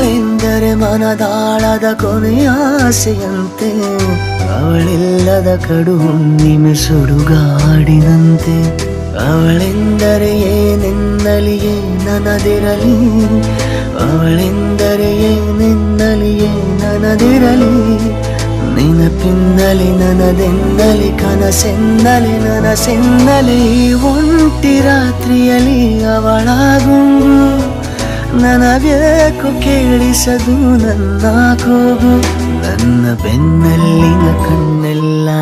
ಅವಳೆಂದರೆ ಮನದಾಳದ ಕೊನೆಯಾಸೆಯಂತೆ ಅವಳಿಲ್ಲದ ಕಡು ಹುಣ್ಣಿಮೆ ಸುಡುಗಾಡಿನಂತೆ ಅವಳೆಂದರೆ ಏನೆನ್ನಲಿಯೇ ನನದಿರಲಿ ಅವಳೆಂದರೆ ಏನೆನ್ನಲಿಯೇ ನನದಿರಲಿ ನೆನಪಿನ್ನಲಿ ನನದೆನ್ನಲಿ ಕನಸೆನ್ನಲಿ ನನಸೆನ್ನಲಿ ಈ ಒಂಟಿ ರಾತ್ರಿಯಲ್ಲಿ ಅವಳ ಗುಂಗು ನನಗೇಕು ಕೇಳಿಸದು ನನ್ನ ಕೂಗು ನನ್ನ ಬೆನ್ನಲ್ಲಿನ ಕಣ್ಣೆಲ್ಲ